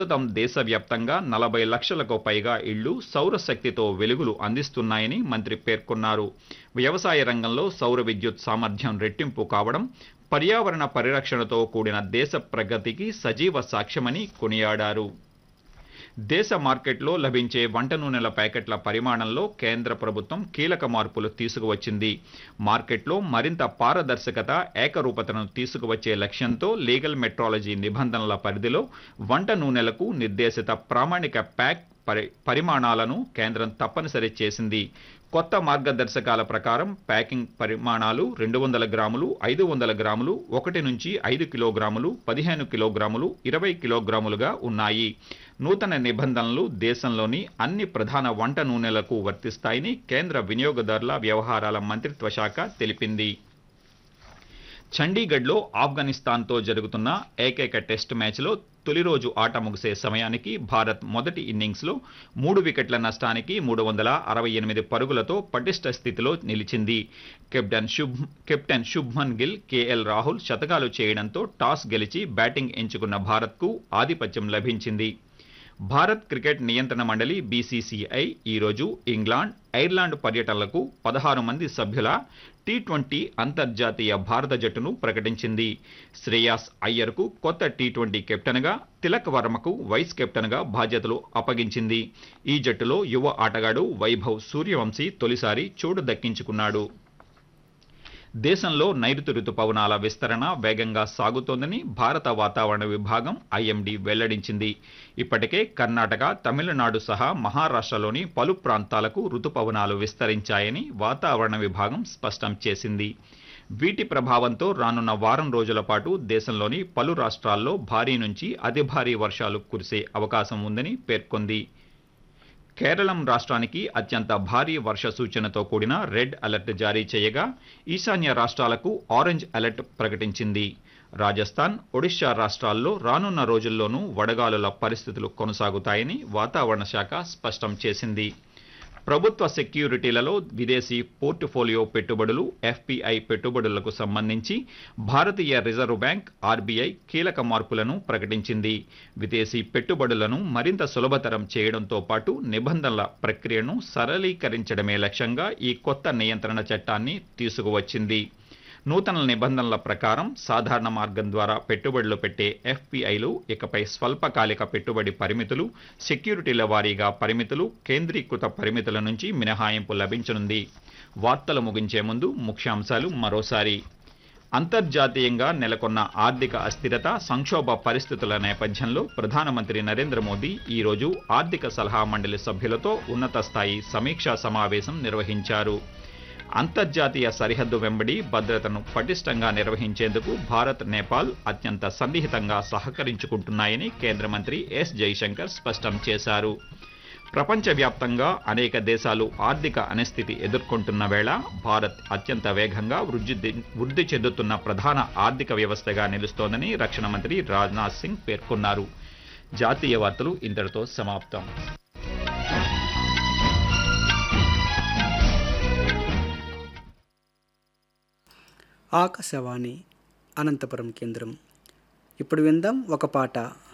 ప్రస్తుతం దేశవ్యాప్తంగా నలభై లక్షలకు పైగా ఇళ్లు సౌరశక్తితో వెలుగులు అందిస్తున్నాయని మంత్రి పేర్కొన్నారు వ్యవసాయ రంగంలో సౌర విద్యుత్ సామర్థ్యం రెట్టింపు కావడం పర్యావరణ పరిరక్షణతో కూడిన దేశ ప్రగతికి సజీవ సాక్ష్యమని కొనియాడారు దేశ మార్కెట్లో లభించే వంట నూనెల ప్యాకెట్ల పరిమాణంలో కేంద్ర ప్రభుత్వం కీలక మార్పులు తీసుకువచ్చింది మార్కెట్లో మరింత పారదర్శకత ఏకరూపతను తీసుకువచ్చే లక్ష్యంతో లీగల్ మెట్రాలజీ నిబంధనల పరిధిలో వంట నూనెలకు నిర్దేశిత ప్రామాణిక ప్యాక్ పరి పరిమాణాలను కేంద్రం తప్పనిసరి చేసింది కొత్త మార్గదర్శకాల ప్రకారం ప్యాకింగ్ పరిమాణాలు రెండు వందల గ్రాములు ఐదు వందల గ్రాములు ఒకటి నుంచి ఐదు కిలోగ్రాములు పదిహేను కిలోగ్రాములు ఇరవై కిలోగ్రాములుగా ఉన్నాయి నూతన నిబంధనలు దేశంలోని అన్ని ప్రధాన వంట నూనెలకు వర్తిస్తాయని కేంద్ర వినియోగదారుల వ్యవహారాల మంత్రిత్వ శాఖ తెలిపింది చండీగఢ్లో ఆఫ్ఘనిస్తాన్తో జరుగుతున్న ఏకైక టెస్ట్ మ్యాచ్లో తొలి రోజు ఆట ముగిసే సమయానికి భారత్ మొదటి ఇన్నింగ్స్లో మూడు వికెట్ల నష్టానికి మూడు వందల అరవై ఎనిమిది పరుగులతో పటిష్ట స్థితిలో నిలిచింది captain Shubh captain Shubman Gill KL Rahul శతకాలు చేయడంతో టాస్ గెలిచి బ్యాటింగ్ ఎంచుకున్న భారత్కు ఆధిపత్యం లభించింది భారత్ క్రికెట్ నియంత్రణ మండలి బీసీసీఐ ఈరోజు ఇంగ్లాండ్ ఐర్లాండ్ పర్యటనలకు పదహారు మంది సభ్యుల టీ ట్వంటీ అంతర్జాతీయ భారత జట్టును ప్రకటించింది శ్రేయాస్ అయ్యర్కు కొత్త టీ ట్వంటీ కెప్టెన్గా తిలక్ వర్మకు వైస్ కెప్టెన్గా బాధ్యతలు అప్పగించింది ఈ జట్టులో యువ ఆటగాడు వైభవ్ సూర్యవంశీ తొలిసారి చోటు దక్కించుకున్నాడు దేశంలో నైరుతి రుతుపవనాల విస్తరణ వేగంగా సాగుతోందని భారత వాతావరణ విభాగం ఐఎండీ వెల్లడించింది ఇప్పటికే కర్ణాటక తమిళనాడు సహా మహారాష్ట్రలోని పలు ప్రాంతాలకు రుతుపవనాలు విస్తరించాయని వాతావరణ విభాగం స్పష్టం చేసింది వీటి ప్రభావంతో రానున్న వారం రోజుల పాటు దేశంలోని పలు రాష్ట్రాల్లో భారీ నుంచి అతి భారీ వర్షాలు కురిసే అవకాశం ఉందని పేర్కొంది కేరళం రాష్ట్రానికి అత్యంత భారీ వర్ష సూచనతో కూడిన రెడ్ అలర్ట్ జారీ చేయగా ఈశాన్య రాష్ట్రాలకు ఆరెంజ్ అలర్ట్ ప్రకటించింది రాజస్థాన్ ఒడిశా రాష్ట్రాల్లో రానున్న రోజుల్లోనూ వడగాలుల పరిస్థితులు కొనసాగుతాయని వాతావరణ శాఖ స్పష్టం చేసింది ప్రభుత్వ సెక్యూరిటీలలో విదేశీ పోర్టుఫోలియో పెట్టుబడులు ఎఫ్పిఐ పెట్టుబడులకు సంబంధించి భారతీయ రిజర్వ్ బ్యాంక్ ఆర్బీఐ కీలక మార్పులను ప్రకటించింది విదేశీ పెట్టుబడులను మరింత సులభతరం చేయడంతో పాటు నిబంధనల ప్రక్రియను సరళీకరించడమే లక్ష్యంగా ఈ కొత్త నియంత్రణ చట్టాన్ని తీసుకువచ్చింది నూతన నిబంధనల ప్రకారం సాధారణ మార్గం ద్వారా పెట్టుబడులు పెట్టే ఎఫ్పిఐలు ఇకపై స్వల్పకాలిక పెట్టుబడి పరిమితులు సెక్యూరిటీల వారీగా పరిమితులు కేంద్రీకృత పరిమితుల నుంచి మినహాయింపు లభించనుంది వార్తలు ముగించే ముందు ముఖ్యాంశాలు మరోసారి అంతర్జాతీయంగా నెలకొన్న ఆర్థిక అస్థిరత సంక్షోభ పరిస్థితుల నేపథ్యంలో ప్రధానమంత్రి నరేంద్ర మోదీ ఈరోజు ఆర్థిక సలహా మండలి సభ్యులతో ఉన్నత స్థాయి సమీక్షా సమావేశం నిర్వహించారు అంతర్జాతీయ సరిహద్దు వెంబడి భద్రతను పటిష్టంగా నిర్వహించేందుకు భారత్ నేపాల్ అత్యంత సన్నిహితంగా సహకరించుకుంటున్నాయని కేంద్ర మంత్రి ఎస్ జైశంకర్ స్పష్టం చేశారు ప్రపంచవ్యాప్తంగా అనేక దేశాలు ఆర్థిక అనిస్థితి ఎదుర్కొంటున్న వేళ భారత్ అత్యంత వేగంగా వృద్ధి వృద్ధి చెందుతున్న ప్రధాన ఆర్థిక వ్యవస్థగా నిలుస్తోందని రక్షణ మంత్రి రాజ్నాథ్ సింగ్ పేర్కొన్నారు జాతీయ వార్తలు ఇంతటితో సమాప్తం ఆకాశవాణి అనంతపురం కేంద్రం ఇప్పుడు విందాం ఒక పాట